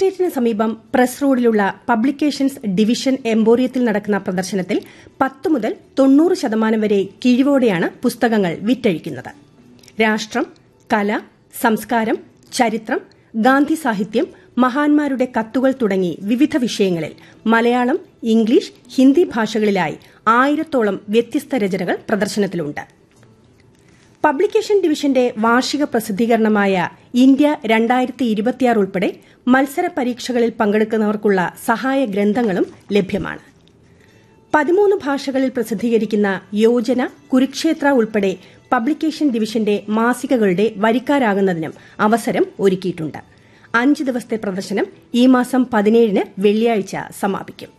സെക്രട്ടേറിയറ്റിന് സമീപം പ്രസ് റോഡിലുള്ള പബ്ലിക്കേഷൻസ് ഡിവിഷൻ എംബോറിയത്തിൽ നടക്കുന്ന പ്രദർശനത്തിൽ പത്ത് മുതൽ തൊണ്ണൂറ് ശതമാനം വരെ കിഴിവോടെയാണ് പുസ്തകങ്ങൾ വിറ്റഴിക്കുന്നത് രാഷ്ട്രം കല സംസ്കാരം ചരിത്രം ഗാന്ധി സാഹിത്യം മഹാന്മാരുടെ കത്തുകൾ തുടങ്ങി വിവിധ വിഷയങ്ങളിൽ മലയാളം ഇംഗ്ലീഷ് ഹിന്ദി ഭാഷകളിലായി ആയിരത്തോളം വ്യത്യസ്ത രചനകൾ പ്രദർശനത്തിലുണ്ട് പബ്ലിക്കേഷൻ ഡിവിഷന്റെ വാർഷിക പ്രസിദ്ധീകരണമായ ഇന്ത്യ രണ്ടായിരത്തി ഇരുപത്തിയാറ് ഉൾപ്പെടെ മത്സര പരീക്ഷകളിൽ പങ്കെടുക്കുന്നവർക്കുള്ള സഹായ ഗ്രന്ഥങ്ങളും ലഭ്യമാണ് പതിമൂന്ന് ഭാഷകളിൽ പ്രസിദ്ധീകരിക്കുന്ന യോജന കുരുക്ഷേത്ര ഉൾപ്പെടെ പബ്ലിക്കേഷൻ ഡിവിഷന്റെ മാസികകളുടെ വരിക്കാരാകുന്നതിനും അവസരം ഒരുക്കിയിട്ടുണ്ട് അഞ്ച് ദിവസത്തെ പ്രദർശനം ഈ മാസം പതിനേഴിന് വെള്ളിയാഴ്ച സമാപിക്കും